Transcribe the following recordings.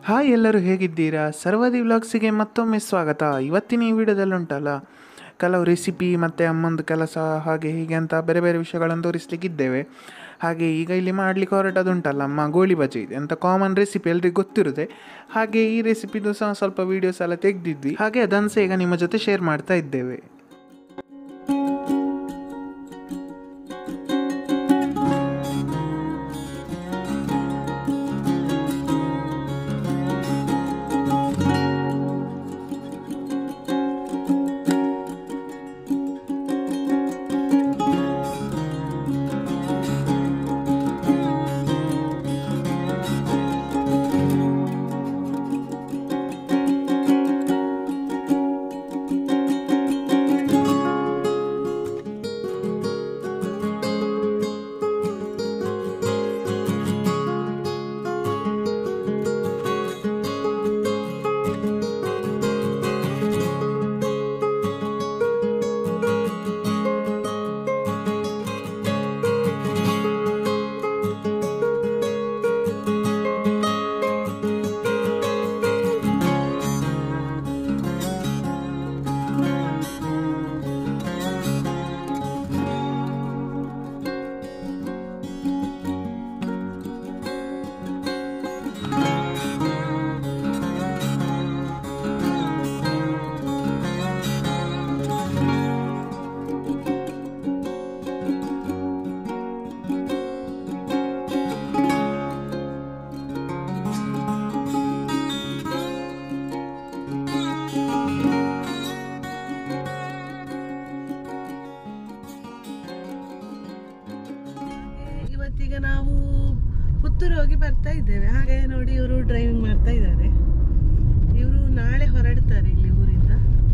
Hi ಎಲ್ಲರೂ ಹೇಗಿದ್ದೀರಾ ಸರ್ವದಿ ವ್ಲಾಗ್ಸಿಗೆ ಮತ್ತೊಮ್ಮೆ ಸ್ವಾಗತ ಇವತ್ತಿನ ಈ ವಿಡಿಯೋದಲ್ಲಿ ಉಂಟಲ್ಲ ಕೆಲವು ರೆಸಿಪಿ ಮತ್ತು ಅಮ್ಮಂದು ಕೆಲಸ ಹಾಗೆ ಹೀಗೆ ಅಂತ ಬೇರೆ ಬೇರೆ ವಿಷಯಗಳನ್ನು ತೋರಿಸ್ಲಿಕ್ಕಿದ್ದೇವೆ ಹಾಗೆ ಈಗ ಇಲ್ಲಿ ಮಾಡ್ಲಿಕ್ಕೆ ಹೊರಟದುಂಟಲ್ಲ ಅಮ್ಮ ಗೋಳಿ ಬಜೆ ಇದೆ ಅಂತ ಕಾಮನ್ ರೆಸಿಪಿ ಎಲ್ರಿಗೂ ಗೊತ್ತಿರುತ್ತೆ ಹಾಗೆ ಈ ರೆಸಿಪಿದು ಸಹ ಸ್ವಲ್ಪ ವೀಡಿಯೋಸ್ ಎಲ್ಲ ತೆಗೆದಿದ್ವಿ ಹಾಗೆ ಅದನ್ನು ಸಹ ಈಗ ನಿಮ್ಮ ಜೊತೆ ಶೇರ್ ಮಾಡ್ತಾ ಇದ್ದೇವೆ ಇವತ್ತೀಗ ನಾವು ಪುತ್ತೂರು ಹೋಗಿ ಬರ್ತಾ ಇದ್ದೇವೆ ಹಾಗೆ ನೋಡಿ ಇವರು ಡ್ರೈವಿಂಗ್ ಮಾಡ್ತಾ ಇದ್ದಾರೆ ಇವರು ನಾಳೆ ಹೊರಡ್ತಾರೆ ಇಲ್ಲಿ ಊರಿಂದ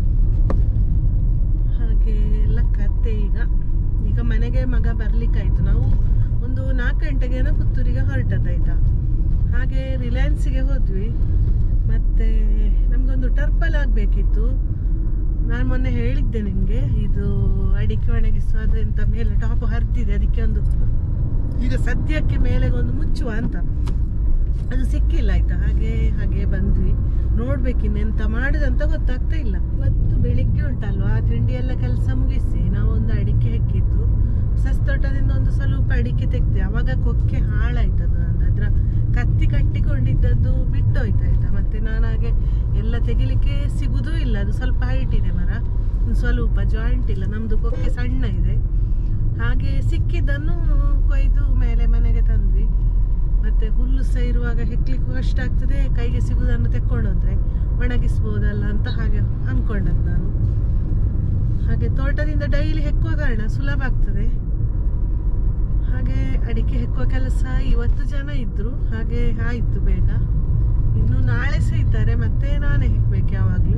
ಹಾಗೆ ಎಲ್ಲ ಕತೆ ಈಗ ಈಗ ಮನೆಗೆ ಮಗ ಬರ್ಲಿಕ್ಕಾಯ್ತು ನಾವು ಒಂದು ನಾಲ್ಕು ಗಂಟೆಗೇನೋ ಪುತ್ತೂರಿಗೆ ಹೊರಟದ್ದಾಯ್ತಾ ಹಾಗೆ ರಿಲಯನ್ಸಿಗೆ ಹೋದ್ವಿ ಮತ್ತೆ ನಮಗೊಂದು ಟರ್ಪಲ್ ಆಗಬೇಕಿತ್ತು ನಾನು ಮೊನ್ನೆ ಹೇಳಿದ್ದೆ ನಿಮಗೆ ಇದು ಅಡಿಕೆ ಒಣಗಿಸುವ ಅದರಿಂದ ಮೇಲೆ ಟಾಪ್ ಹರಿದಿದೆ ಅದಕ್ಕೆ ಒಂದು ಈಗ ಸದ್ಯಕ್ಕೆ ಮೇಲೆ ಒಂದು ಮುಚ್ಚುವ ಅಂತ ಅದು ಸಿಕ್ಕಿಲ್ಲ ಆಯ್ತಾ ಹಾಗೆ ಹಾಗೆ ಬಂದ್ವಿ ನೋಡ್ಬೇಕು ಇನ್ನೆಂತ ಮಾಡುದಂತ ಗೊತ್ತಾಗ್ತಾ ಇಲ್ಲ ಇವತ್ತು ಬೆಳಿಗ್ಗೆ ಉಂಟಲ್ವಾ ತಿಂಡಿ ಎಲ್ಲ ಕೆಲಸ ಮುಗಿಸಿ ನಾವು ಒಂದು ಅಡಿಕೆ ಹೆಕ್ಕಿದ್ದು ಸಸ್ತೋಟದಿಂದ ಒಂದು ಸ್ವಲ್ಪ ಅಡಿಕೆ ತೆಗ್ದೆ ಅವಾಗ ಕೊಕ್ಕೆ ಹಾಳಾಯ್ತದು ನಂದು ಅದ್ರ ಕತ್ತಿ ಕಟ್ಟಿಕೊಂಡಿದ್ದದ್ದು ಬಿಟ್ಟೋಯ್ತು ಆಯ್ತಾ ಮತ್ತೆ ನಾನು ಹಾಗೆ ಎಲ್ಲ ತೆಗಿಲಿಕ್ಕೆ ಸಿಗುದೂ ಇಲ್ಲ ಅದು ಸ್ವಲ್ಪ ಹೈಟ್ ಇದೆ ಮರ ಒಂದು ಸ್ವಲ್ಪ ಜಾಯಿಂಟ್ ಇಲ್ಲ ನಮ್ದು ಕೊಕ್ಕೆ ಸಣ್ಣ ಇದೆ ಹಾಗೆ ಸಿಕ್ಕಿದ್ದನ್ನು ಕೊಯ್ದು ಮೇಲೆ ಮನೆಗೆ ತಂದ್ವಿ ಮತ್ತೆ ಹುಲ್ಲು ಸಹ ಇರುವಾಗ ಹೆಕ್ಲಿಕ್ಕೂ ಕಷ್ಟ ಆಗ್ತದೆ ಕೈಗೆ ಸಿಗುವುದನ್ನು ತೆಕ್ಕೊಂಡೋದ್ರೆ ಒಣಗಿಸ್ಬೋದಲ್ಲ ಅಂತ ಹಾಗೆ ಅನ್ಕೊಂಡದ್ದು ನಾನು ಹಾಗೆ ತೋಟದಿಂದ ಡೈಲಿ ಹೆಕ್ಕುವ ಕಾರಣ ಸುಲಭ ಆಗ್ತದೆ ಹಾಗೆ ಅಡಿಕೆ ಹೆಕ್ಕುವ ಕೆಲಸ ಇವತ್ತು ಜನ ಇದ್ರು ಹಾಗೆ ಆಯಿತು ಬೇಗ ಇನ್ನು ನಾಳೆ ಸಹ ಇದ್ದಾರೆ ಮತ್ತೆ ನಾನೇ ಹೆಕ್ಬೇಕು ಯಾವಾಗಲೂ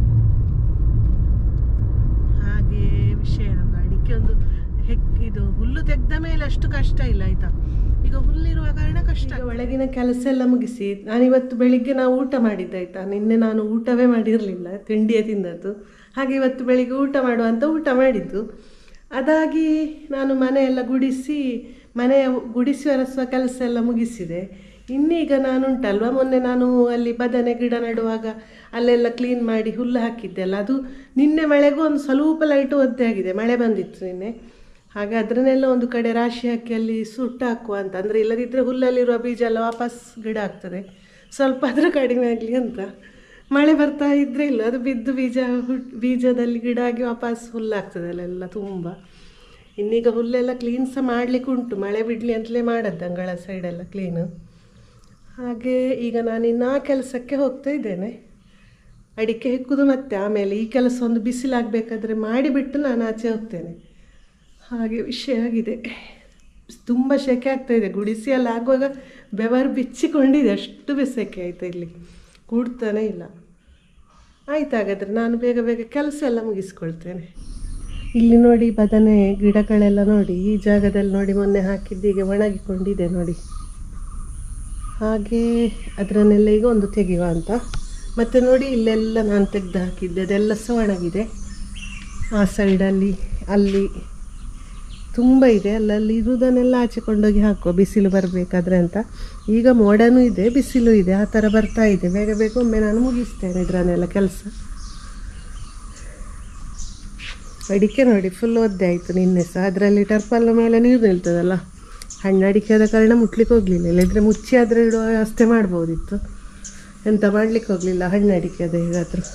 ಹಾಗೆ ವಿಷಯ ನಮ್ದು ಅಡಿಕೆ ಒಂದು ಹೆಕ್ ಇದು ಹುಲ್ಲು ತೆಗ್ದ ಮೇಲೆ ಅಷ್ಟು ಕಷ್ಟ ಇಲ್ಲ ಆಯ್ತಾ ಈಗ ಹುಲ್ಲಿರುವ ಕಾರಣ ಕಷ್ಟ ಒಳಗಿನ ಕೆಲಸ ಎಲ್ಲ ಮುಗಿಸಿ ನಾನಿವತ್ತು ಬೆಳಿಗ್ಗೆ ನಾವು ಊಟ ಮಾಡಿದ್ದಾಯ್ತಾ ನಿನ್ನೆ ನಾನು ಊಟವೇ ಮಾಡಿರಲಿಲ್ಲ ತಿಂಡಿಯೇ ತಿಂದದ್ದು ಹಾಗೆ ಇವತ್ತು ಬೆಳಿಗ್ಗೆ ಊಟ ಮಾಡುವ ಅಂತ ಊಟ ಮಾಡಿದ್ದು ಅದಾಗಿ ನಾನು ಮನೆಯೆಲ್ಲ ಗುಡಿಸಿ ಮನೆಯ ಗುಡಿಸಿ ಒರೆಸುವ ಕೆಲಸ ಎಲ್ಲ ಮುಗಿಸಿದೆ ಇನ್ನೀಗ ನಾನು ಉಂಟಲ್ವ ಮೊನ್ನೆ ನಾನು ಅಲ್ಲಿ ಬದನೆ ಗಿಡ ನೆಡುವಾಗ ಅಲ್ಲೆಲ್ಲ ಕ್ಲೀನ್ ಮಾಡಿ ಹುಲ್ಲು ಹಾಕಿದ್ದೆಲ್ಲ ಅದು ನಿನ್ನೆ ಮಳೆಗೂ ಒಂದು ಸ್ವಲ್ಪ ಲೈಟು ಒದ್ದೆ ಆಗಿದೆ ಮಳೆ ಬಂದಿತ್ತು ನಿನ್ನೆ ಹಾಗೆ ಅದನ್ನೆಲ್ಲ ಒಂದು ಕಡೆ ರಾಶಿ ಹಾಕಿ ಅಲ್ಲಿ ಸುಟ್ಟು ಹಾಕುವ ಅಂತ ಅಂದರೆ ಇಲ್ಲದಿದ್ದರೆ ಹುಲ್ಲಲ್ಲಿರುವ ಬೀಜ ಎಲ್ಲ ವಾಪಸ್ ಗಿಡ ಆಗ್ತದೆ ಸ್ವಲ್ಪ ಆದರೂ ಕಡಿಮೆ ಆಗಲಿ ಅಂತ ಮಳೆ ಬರ್ತಾ ಇದ್ದರೆ ಇಲ್ಲ ಅದು ಬಿದ್ದು ಬೀಜ ಹುಟ್ ಬೀಜದಲ್ಲಿ ಗಿಡ ಆಗಿ ವಾಪಸ್ ಹುಲ್ಲಾಗ್ತದೆ ಅಲ್ಲೆಲ್ಲ ತುಂಬ ಇನ್ನೀಗ ಹುಲ್ಲೆಲ್ಲ ಕ್ಲೀನ್ ಸಹ ಮಾಡಲಿಕ್ಕೆ ಉಂಟು ಮಳೆ ಬಿಡಲಿ ಅಂತಲೇ ಮಾಡದ್ದು ಅಂಗಳ ಸೈಡೆಲ್ಲ ಕ್ಲೀನು ಹಾಗೆ ಈಗ ನಾನು ಇನ್ನು ಆ ಕೆಲಸಕ್ಕೆ ಹೋಗ್ತಾ ಇದ್ದೇನೆ ಅಡಿಕೆ ಹೆಕ್ಕುದು ಮತ್ತೆ ಆಮೇಲೆ ಈ ಕೆಲಸ ಒಂದು ಬಿಸಿಲಾಗಬೇಕಾದ್ರೆ ಮಾಡಿಬಿಟ್ಟು ನಾನು ಆಚೆ ಹೋಗ್ತೇನೆ ಹಾಗೆ ವಿಷಯ ಆಗಿದೆ ತುಂಬ ಸೆಕೆ ಆಗ್ತಾಯಿದೆ ಗುಡಿಸಿ ಅಲ್ಲಿ ಆಗುವಾಗ ಬೆವರು ಬಿಚ್ಚಿಕೊಂಡಿದೆ ಅಷ್ಟು ಬೆಸೆಕೆ ಆಯ್ತು ಇಲ್ಲಿ ಕೂಡ್ತಾನೆ ಇಲ್ಲ ಆಯ್ತು ಹಾಗಾದರೆ ನಾನು ಬೇಗ ಬೇಗ ಕೆಲಸ ಎಲ್ಲ ಮುಗಿಸ್ಕೊಳ್ತೇನೆ ಇಲ್ಲಿ ನೋಡಿ ಬದನೆ ಗಿಡಗಳೆಲ್ಲ ನೋಡಿ ಈ ಜಾಗದಲ್ಲಿ ನೋಡಿ ಮೊನ್ನೆ ಹಾಕಿದ್ದು ಈಗ ಒಣಗಿಕೊಂಡಿದೆ ನೋಡಿ ಹಾಗೆ ಅದರನ್ನೆಲ್ಲ ಈಗ ಒಂದು ತೆಗೆಯುವ ಅಂತ ಮತ್ತು ನೋಡಿ ಇಲ್ಲೆಲ್ಲ ನಾನು ತೆಗೆದು ಹಾಕಿದ್ದೆ ಅದೆಲ್ಲ ಸಹ ಒಣಗಿದೆ ಆ ಸೈಡಲ್ಲಿ ಅಲ್ಲಿ ತುಂಬ ಇದೆ ಅಲ್ಲಲ್ಲಿ ಇರುವುದನ್ನೆಲ್ಲ ಆಚೆ ಕೊಂಡೋಗಿ ಹಾಕುವ ಬಿಸಿಲು ಬರಬೇಕಾದ್ರೆ ಅಂತ ಈಗ ಮೋಡನೂ ಇದೆ ಬಿಸಿಲು ಇದೆ ಆ ಥರ ಬರ್ತಾ ಇದೆ ಬೇಗ ಬೇಗ ಒಮ್ಮೆ ನಾನು ಮುಗಿಸ್ತೇನೆ ಇದರನ್ನೆಲ್ಲ ಕೆಲಸ ಅಡಿಕೆ ನೋಡಿ ಫುಲ್ ಒದ್ದೆ ಆಯಿತು ನಿನ್ನೆ ಸಹ ಅದರಲ್ಲಿ ಟರ್ಪಲ್ ಮೇಲೆ ನೀರು ನಿಲ್ತದಲ್ಲ ಹಣ್ಣು ಅಡಿಕೆ ಆದ ಕಾರಣ ಮುಟ್ಲಿಕ್ಕೆ ಹೋಗಲಿಲ್ಲ ಇಲ್ಲದ್ರೆ ಮುಚ್ಚಿ ಆದರೆ ಇಡುವ ವ್ಯವಸ್ಥೆ ಮಾಡ್ಬೋದಿತ್ತು ಎಂತ ಮಾಡ್ಲಿಕ್ಕೆ ಹೋಗಲಿಲ್ಲ ಹಣ್ಣು ಅಡಿಕೆ ಅದ ಹೇಗಾದರೂ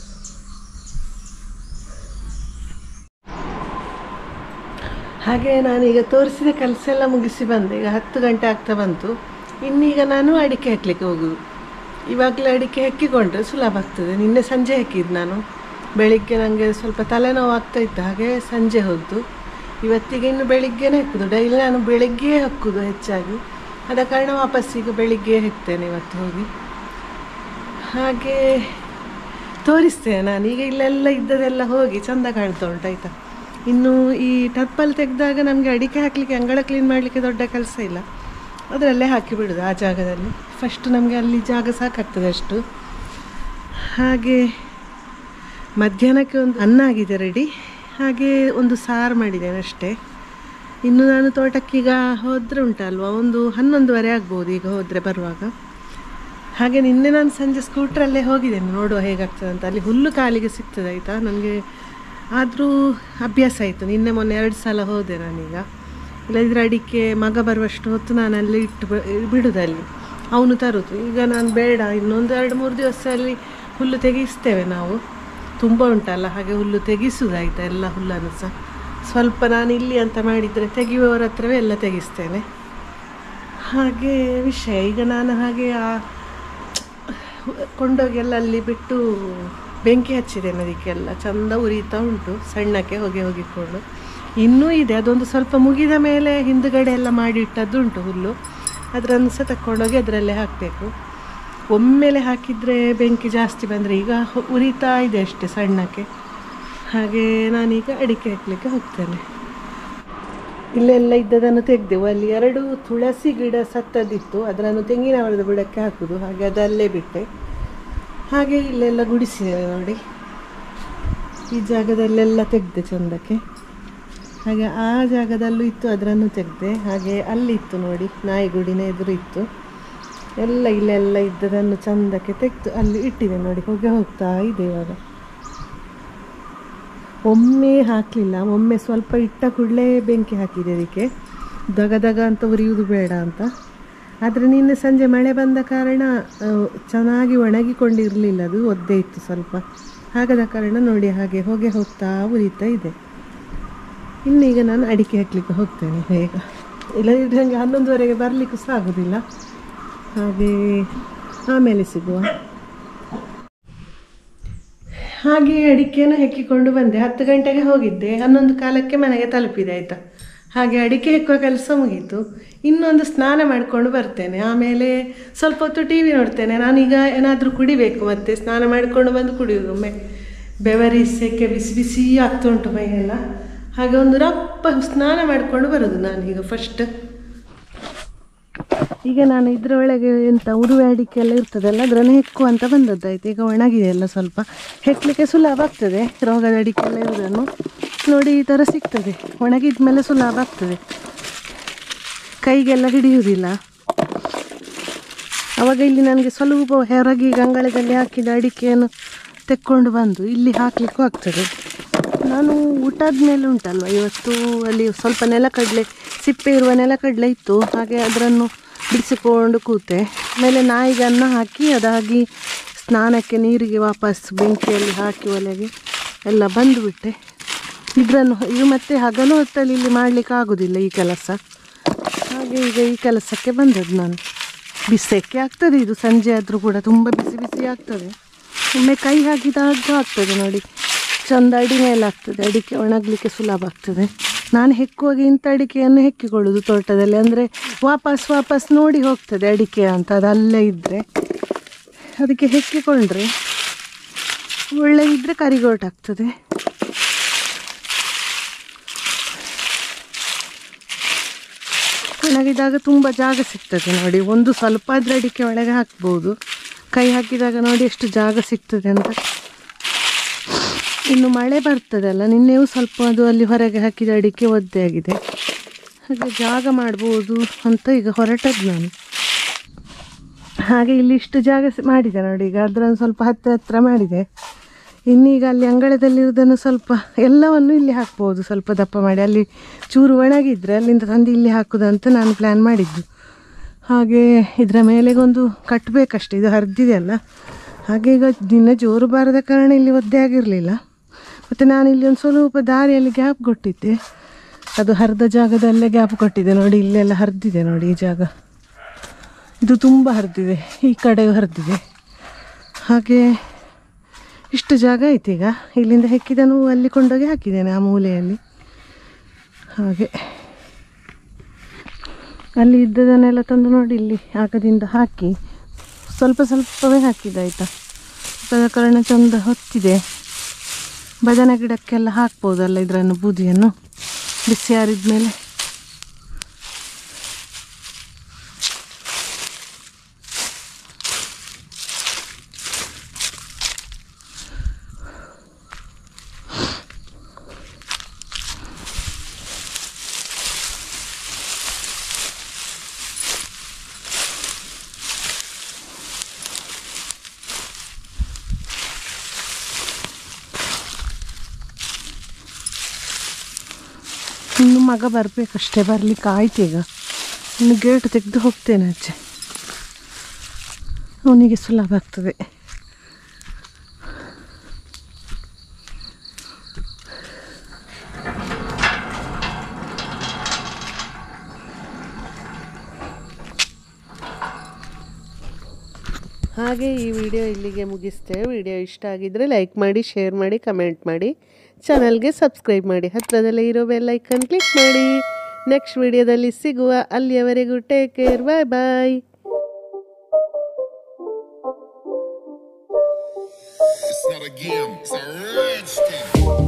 ಹಾಗೆ ನಾನೀಗ ತೋರಿಸಿದ ಕೆಲಸ ಎಲ್ಲ ಮುಗಿಸಿ ಬಂದೆ ಈಗ ಹತ್ತು ಗಂಟೆ ಆಗ್ತಾ ಬಂತು ಇನ್ನೀಗ ನಾನು ಅಡಿಕೆ ಹಾಕ್ಲಿಕ್ಕೆ ಹೋಗುದು ಇವಾಗಲೇ ಅಡಿಕೆ ಹೆಕ್ಕಿಕೊಂಡ್ರೆ ಸುಲಭ ಆಗ್ತದೆ ನಿನ್ನೆ ಸಂಜೆ ಹಾಕಿದ್ದು ನಾನು ಬೆಳಿಗ್ಗೆ ನನಗೆ ಸ್ವಲ್ಪ ತಲೆನೋವು ಆಗ್ತಾ ಇತ್ತು ಹಾಗೆ ಸಂಜೆ ಹೋದ್ದು ಇವತ್ತಿಗೆ ಇನ್ನು ಬೆಳಿಗ್ಗೆನೇ ಹಾಕೋದು ಡೈಲಿ ನಾನು ಬೆಳಿಗ್ಗೆ ಹಾಕೋದು ಹೆಚ್ಚಾಗಿ ಆದ ಕಾರಣ ವಾಪಸ್ ಈಗ ಬೆಳಿಗ್ಗೆ ಹೆಕ್ತೇನೆ ಇವತ್ತು ಹೋಗಿ ಹಾಗೆ ತೋರಿಸ್ತೇನೆ ನಾನು ಈಗ ಇಲ್ಲೆಲ್ಲ ಇದ್ದದೆಲ್ಲ ಹೋಗಿ ಚಂದ ಕಾಣ್ತಾ ಉಂಟು ಆಯ್ತಾ ಇನ್ನು ಈ ಟರ್ಪಲ್ ತೆಗೆದಾಗ ನಮಗೆ ಅಡಿಕೆ ಹಾಕಲಿಕ್ಕೆ ಅಂಗಳ ಕ್ಲೀನ್ ಮಾಡಲಿಕ್ಕೆ ದೊಡ್ಡ ಕೆಲಸ ಇಲ್ಲ ಅದರಲ್ಲೇ ಹಾಕಿ ಬಿಡೋದು ಆ ಜಾಗದಲ್ಲಿ ಫಸ್ಟ್ ನಮಗೆ ಅಲ್ಲಿ ಜಾಗ ಸಾಕಾಗ್ತದೆ ಅಷ್ಟು ಹಾಗೆ ಮಧ್ಯಾಹ್ನಕ್ಕೆ ಒಂದು ಅನ್ನ ಆಗಿದೆ ರೆಡಿ ಹಾಗೆ ಒಂದು ಸಾರು ಮಾಡಿದ್ದೇನೆ ಅಷ್ಟೇ ಇನ್ನು ನಾನು ತೋಟಕ್ಕೀಗ ಹೋದರೆ ಉಂಟಲ್ವಾ ಒಂದು ಹನ್ನೊಂದುವರೆ ಆಗ್ಬೋದು ಈಗ ಹೋದರೆ ಬರುವಾಗ ಹಾಗೆ ನಿನ್ನೆ ನಾನು ಸಂಜೆ ಸ್ಕೂಟ್ರಲ್ಲೇ ಹೋಗಿದ್ದೇನೆ ನೋಡುವ ಹೇಗಾಗ್ತದೆ ಅಂತ ಅಲ್ಲಿ ಹುಲ್ಲು ಕಾಲಿಗೆ ಸಿಗ್ತದೆ ಆಯಿತಾ ನನಗೆ ಆದರೂ ಅಭ್ಯಾಸ ಆಯಿತು ನಿನ್ನೆ ಮೊನ್ನೆ ಎರಡು ಸಲ ಹೋದೆ ನಾನೀಗ ಇಲ್ಲದಿದ್ದರೆ ಅಡಿಕೆ ಮಗ ಬರುವಷ್ಟು ಹೊತ್ತು ನಾನು ಅಲ್ಲಿ ಇಟ್ಟು ಬ- ಬಿಡುದು ಅಲ್ಲಿ ಅವನು ತರೋದು ಈಗ ನಾನು ಬೇಡ ಇನ್ನೊಂದು ಎರಡು ಮೂರು ದಿವಸ ಅಲ್ಲಿ ಹುಲ್ಲು ತೆಗೆಸ್ತೇವೆ ನಾವು ತುಂಬ ಉಂಟಲ್ಲ ಹಾಗೆ ಹುಲ್ಲು ತೆಗೆಸುವುದಾಯ್ತಾ ಎಲ್ಲ ಹುಲ್ಲನ್ನು ಸಹ ಸ್ವಲ್ಪ ನಾನು ಇಲ್ಲಿ ಅಂತ ಮಾಡಿದರೆ ತೆಗೆಯುವವರ ಹತ್ರವೇ ಎಲ್ಲ ತೆಗೆಸ್ತೇನೆ ಹಾಗೆ ವಿಷಯ ಈಗ ನಾನು ಹಾಗೆ ಆ ಕೊಂಡೋಗಿ ಎಲ್ಲ ಅಲ್ಲಿ ಬಿಟ್ಟು ಬೆಂಕಿ ಹಚ್ಚಿದ್ದೇನೆ ಅದಕ್ಕೆಲ್ಲ ಚಂದ ಉರಿತಾ ಉಂಟು ಸಣ್ಣಕ್ಕೆ ಹೊಗೆ ಹೋಗಿಕೊಂಡು ಇನ್ನೂ ಇದೆ ಅದೊಂದು ಸ್ವಲ್ಪ ಮುಗಿದ ಮೇಲೆ ಹಿಂದುಗಡೆ ಎಲ್ಲ ಮಾಡಿ ಇಟ್ಟದ್ದು ಉಂಟು ಹುಲ್ಲು ಅದರನ್ನು ಸಹ ತಕ್ಕೊಂಡೋಗಿ ಅದರಲ್ಲೇ ಹಾಕಬೇಕು ಒಮ್ಮೆಲೆ ಹಾಕಿದರೆ ಬೆಂಕಿ ಜಾಸ್ತಿ ಬಂದರೆ ಈಗ ಹೊ- ಉರಿತಾ ಇದೆ ಅಷ್ಟೇ ಸಣ್ಣಕ್ಕೆ ಹಾಗೆ ನಾನೀಗ ಅಡಿಕೆ ಹಾಕಲಿಕ್ಕೆ ಹೋಗ್ತೇನೆ ಇಲ್ಲೆಲ್ಲ ಇದ್ದದನ್ನು ತೆಗೆದೆವು ಅಲ್ಲಿ ಎರಡು ತುಳಸಿ ಗಿಡ ಸತ್ತದಿತ್ತು ಅದನ್ನು ತೆಂಗಿನ ಮರದ ಬುಡಕ್ಕೆ ಹಾಕುದು ಹಾಗೆ ಅದಲ್ಲೇ ಬಿಟ್ಟೆ ಹಾಗೆ ಇಲ್ಲೆಲ್ಲ ಗುಡಿಸಿದ್ದೇವೆ ನೋಡಿ ಈ ಜಾಗದಲ್ಲೆಲ್ಲ ತೆಗೆದೆ ಚಂದಕ್ಕೆ ಹಾಗೆ ಆ ಜಾಗದಲ್ಲೂ ಇತ್ತು ಅದರನ್ನು ತೆಗೆದೆ ಹಾಗೆ ಅಲ್ಲಿ ಇತ್ತು ನೋಡಿ ನಾಯಿಗುಡಿನ ಎದುರು ಇತ್ತು ಎಲ್ಲ ಇಲ್ಲೆಲ್ಲ ಇದ್ದದನ್ನು ಚಂದಕ್ಕೆ ತೆಗೆದು ಅಲ್ಲಿ ಇಟ್ಟಿದೆ ನೋಡಿ ಹೊಗೆ ಹೋಗ್ತಾ ಇದೆ ಇವಾಗ ಒಮ್ಮೆ ಹಾಕಲಿಲ್ಲ ಒಮ್ಮೆ ಸ್ವಲ್ಪ ಇಟ್ಟ ಕೂಡಲೇ ಬೆಂಕಿ ಹಾಕಿದೆ ಅದಕ್ಕೆ ದಗ ದಗ ಅಂತ ಉರಿಯುವುದು ಬೇಡ ಅಂತ ಆದರೆ ನಿನ್ನೆ ಸಂಜೆ ಮಳೆ ಬಂದ ಕಾರಣ ಆ, ಚೆನ್ನಾಗಿ ಒಣಗಿಕೊಂಡಿರಲಿಲ್ಲ ಅದು ಒದ್ದೆ ಇತ್ತು ಸ್ವಲ್ಪ ಹಾಗಾದ ಕಾರಣ ನೋಡಿ ಹಾಗೆ ಹೊಗೆ ಹೋಗ್ತಾ ಉರಿತಾ ಇದೆ ಇನ್ನೀಗ ನಾನು ಅಡಿಕೆ ಹಾಕಲಿಕ್ಕೆ ಹೋಗ್ತೇನೆ ಬೇಗ ಇಲ್ಲದಿದ್ದರೆ ನನಗೆ ಹನ್ನೊಂದುವರೆಗೆ ಬರಲಿಕ್ಕೂ ಸಹ ಆಗೋದಿಲ್ಲ ಹಾಗೆ ಆಮೇಲೆ ಸಿಗುವ ಹಾಗೆ ಅಡಿಕೆನ ಹೆಕ್ಕಿಕೊಂಡು ಬಂದೆ ಹತ್ತು ಗಂಟೆಗೆ ಹೋಗಿದ್ದೆ ಹನ್ನೊಂದು ಕಾಲಕ್ಕೆ ಮನೆಗೆ ತಲುಪಿದೆ ಆಯಿತಾ ಹಾಗೆ ಅಡಿಕೆ ಹೆಕ್ಕುವ ಕೆಲಸ ಮುಗೀತು ಇನ್ನೊಂದು ಸ್ನಾನ ಮಾಡಿಕೊಂಡು ಬರ್ತೇನೆ ಆಮೇಲೆ ಸ್ವಲ್ಪ ಹೊತ್ತು ಟಿ ವಿ ನೋಡ್ತೇನೆ ನಾನೀಗ ಏನಾದರೂ ಕುಡಿಬೇಕು ಮತ್ತೆ ಸ್ನಾನ ಮಾಡಿಕೊಂಡು ಬಂದು ಕುಡಿಯೋದು ಒಮ್ಮೆ ಬೆವರಿ ಸೆಕೆ ಬಿಸಿ ಬಿಸಿ ಆಗ್ತಾ ಉಂಟು ಮೈಯೆಲ್ಲ ಹಾಗೆ ಒಂದು ರಪ್ಪ ಸ್ನಾನ ಮಾಡಿಕೊಂಡು ಬರೋದು ನಾನೀಗ ಫಸ್ಟ್ ಈಗ ನಾನು ಇದರೊಳಗೆ ಎಂತ ಉರುವೆ ಅಡಿಕೆ ಎಲ್ಲ ಇರ್ತದಲ್ಲ ಅದರನ್ನು ಹೆಕ್ಕು ಅಂತ ಬಂದದ್ದಾಯ್ತು ಈಗ ಒಣಗಿದೆ ಎಲ್ಲ ಸ್ವಲ್ಪ ಹೆಕ್ಲಿಕ್ಕೆ ಸುಲಭ ಆಗ್ತದೆ ರೋಗದ ಅಡಿಕೆ ಎಲ್ಲ ಇರೋದನ್ನು ನೋಡಿ ಈ ಥರ ಸಿಗ್ತದೆ ಒಣಗಿದ ಮೇಲೆ ಸುಲಭ ಆಗ್ತದೆ ಕೈಗೆಲ್ಲ ಹಿಡಿಯುವುದಿಲ್ಲ ಅವಾಗ ಇಲ್ಲಿ ನನಗೆ ಸ್ವಲ್ಪ ಹೊರಗೆ ಗಂಗಳದಲ್ಲಿ ಹಾಕಿದ ಅಡಿಕೆಯನ್ನು ತೆಕ್ಕೊಂಡು ಬಂದು ಇಲ್ಲಿ ಹಾಕಲಿಕ್ಕೂ ಆಗ್ತದೆ ನಾನು ಊಟದ ಮೇಲೆ ಉಂಟಲ್ವ ಇವತ್ತು ಅಲ್ಲಿ ಸ್ವಲ್ಪ ನೆಲಕಡಲೆ ಸಿಪ್ಪೆ ಇರುವ ನೆಲಕಡಲೆ ಇತ್ತು ಹಾಗೆ ಅದನ್ನು ಬಿಡಿಸಿಕೊಂಡು ಕೂತೆ ಆಮೇಲೆ ನಾಯಿಗೆ ಅನ್ನ ಹಾಕಿ ಅದಾಗಿ ಸ್ನಾನಕ್ಕೆ ನೀರಿಗೆ ವಾಪಸ್ ಬೆಂಕಿಯಲ್ಲಿ ಹಾಕಿ ಒಲೆಗೆ ಎಲ್ಲ ಬಂದುಬಿಟ್ಟೆ ಇದನ್ನು ಇದು ಮತ್ತೆ ಹಗಲು ಹೊತ್ತಲ್ಲಿ ಇಲ್ಲಿ ಮಾಡಲಿಕ್ಕೆ ಆಗೋದಿಲ್ಲ ಈ ಕೆಲಸ ಹಾಗೆ ಈಗ ಈ ಕೆಲಸಕ್ಕೆ ಬಂದದ್ದು ನಾನು ಬಿಸಕ್ಕೆ ಆಗ್ತದೆ ಇದು ಸಂಜೆ ಆದರೂ ಕೂಡ ತುಂಬ ಬಿಸಿ ಬಿಸಿ ಆಗ್ತದೆ ಒಮ್ಮೆ ಕೈ ಹಾಕಿದಾಗ ಆಗ್ತದೆ ನೋಡಿ ಚಂದ ಅಡಿ ಮೇಲೆ ಆಗ್ತದೆ ಅಡಿಕೆ ಒಣಗಲಿಕ್ಕೆ ಸುಲಭ ಆಗ್ತದೆ ನಾನು ಹೆಕ್ಕುವಾಗ ಇಂಥ ಅಡಿಕೆಯನ್ನು ಹೆಕ್ಕಿಕೊಳ್ಳೋದು ತೋಟದಲ್ಲಿ ಅಂದರೆ ವಾಪಸ್ ವಾಪಸ್ ನೋಡಿ ಹೋಗ್ತದೆ ಅಡಿಕೆ ಅಂತ ಅದು ಅಲ್ಲೇ ಇದ್ದರೆ ಅದಕ್ಕೆ ಹೆಕ್ಕಿಕೊಂಡ್ರೆ ಒಳ್ಳೆದಿದ್ದರೆ ಕರಿಗೋಟಾಗ್ತದೆ ಒಣಗಿದಾಗ ತುಂಬ ಜಾಗ ಸಿಗ್ತದೆ ನೋಡಿ ಒಂದು ಸ್ವಲ್ಪ ಆದ್ರೆ ಅಡಿಕೆ ಒಳಗೆ ಹಾಕ್ಬೋದು ಕೈ ಹಾಕಿದಾಗ ನೋಡಿ ಎಷ್ಟು ಜಾಗ ಸಿಗ್ತದೆ ಅಂತ ಇನ್ನು ಮಳೆ ಬರ್ತದಲ್ಲ ನಿನ್ನೆಯೂ ಸ್ವಲ್ಪ ಅದು ಅಲ್ಲಿ ಹೊರಗೆ ಹಾಕಿದ ಅಡಿಕೆ ಒದ್ದೆ ಆಗಿದೆ ಹಾಗೆ ಜಾಗ ಮಾಡ್ಬೋದು ಅಂತ ಈಗ ಹೊರಟದ್ದು ನಾನು ಹಾಗೆ ಇಲ್ಲಿ ಇಷ್ಟು ಜಾಗ ಸ- ಮಾಡಿದೆ ನೋಡಿ ಈಗ ಅದನ್ನು ಸ್ವಲ್ಪ ಹತ್ತಿರ ಹತ್ರ ಮಾಡಿದೆ ಇನ್ನೀಗ ಅಲ್ಲಿ ಅಂಗಳದಲ್ಲಿರುವುದನ್ನು ಸ್ವಲ್ಪ ಎಲ್ಲವನ್ನು ಇಲ್ಲಿ ಹಾಕ್ಬೋದು ಸ್ವಲ್ಪ ದಪ್ಪ ಮಾಡಿ ಅಲ್ಲಿ ಚೂರು ಒಣಗಿದ್ರೆ ಅಲ್ಲಿಂದ ತಂದು ಇಲ್ಲಿ ಹಾಕುದಂತ ನಾನು ಪ್ಲ್ಯಾನ್ ಮಾಡಿದ್ದು ಹಾಗೆ ಇದರ ಮೇಲೆಗೊಂದು ಕಟ್ಟಬೇಕಷ್ಟೆ ಇದು ಹರಿದಿದೆ ಅಲ್ಲ ಹಾಗೆ ಈಗ ದಿನ ಜೋರು ಬಾರದ ಕಾರಣ ಇಲ್ಲಿ ಒದ್ದೆ ಆಗಿರಲಿಲ್ಲ ಮತ್ತು ನಾನು ಇಲ್ಲಿ ಒಂದು ಸ್ವಲ್ಪ ದಾರಿಯಲ್ಲಿ ಗ್ಯಾಪ್ ಕೊಟ್ಟಿದ್ದೆ ಅದು ಹರಿದ ಜಾಗದಲ್ಲೇ ಗ್ಯಾಪ್ ಕೊಟ್ಟಿದ್ದೆ ನೋಡಿ ಇಲ್ಲೆಲ್ಲ ಹರಿದಿದೆ ನೋಡಿ ಈ ಜಾಗ ಇದು ತುಂಬ ಹರಿದಿದೆ ಈ ಕಡೆಯೂ ಹರಿದಿದೆ ಹಾಗೆ ಇಷ್ಟು ಜಾಗ ಐತೆ ಈಗ ಇಲ್ಲಿಂದ ಹೆಕ್ಕಿದನು ಅಲ್ಲಿ ಕೊಂಡೋಗಿ ಹಾಕಿದ್ದೇನೆ ಆ ಮೂಲೆಯಲ್ಲಿ ಹಾಗೆ ಅಲ್ಲಿ ಇದ್ದದನ್ನೆಲ್ಲ ತಂದು ನೋಡಿ ಇಲ್ಲಿ ಆಗದಿಂದ ಹಾಕಿ ಸ್ವಲ್ಪ ಸ್ವಲ್ಪವೇ ಹಾಕಿದೆ ಆಯಿತಾ ಅದರ ಕಾರಣ ಚಂದ ಹೊತ್ತಿದೆ ಬದನೆ ಗಿಡಕ್ಕೆಲ್ಲ ಹಾಕ್ಬೋದಲ್ಲ ಇದರನ್ನು ಬೂದಿಯನ್ನು ಬಿಸಿ ಆರಿದ ಮೇಲೆ ಇನ್ನು ಮಗ ಬರಬೇಕಷ್ಟೇ ಬರ್ಲಿಕ್ಕೆ ಆಯ್ತು ಈಗ ಇನ್ನು ಗೇಟ್ ತೆಗೆದು ಹೋಗ್ತೇನೆ ಆಚೆ ಅವನಿಗೆ ಸುಲಭ ಆಗ್ತದೆ ಹಾಗೆ ಈ ವಿಡಿಯೋ ಇಲ್ಲಿಗೆ ಮುಗಿಸ್ತೇವೆ ವಿಡಿಯೋ ಇಷ್ಟ ಆಗಿದ್ದರೆ ಲೈಕ್ ಮಾಡಿ ಶೇರ್ ಮಾಡಿ ಕಮೆಂಟ್ ಮಾಡಿ ಚಾನಲ್ಗೆ ಸಬ್ಸ್ಕ್ರೈಬ್ ಮಾಡಿ ಹತ್ತಿರದಲ್ಲೇ ಇರೋ ಬೆಲ್ ಐಕನ್ ಕ್ಲಿಕ್ ಮಾಡಿ ನೆಕ್ಸ್ಟ್ ವಿಡಿಯೋದಲ್ಲಿ ಸಿಗುವ ಅಲ್ಲಿಯವರೆಗೂ take care bye bye It's not a game, it's a rich thing.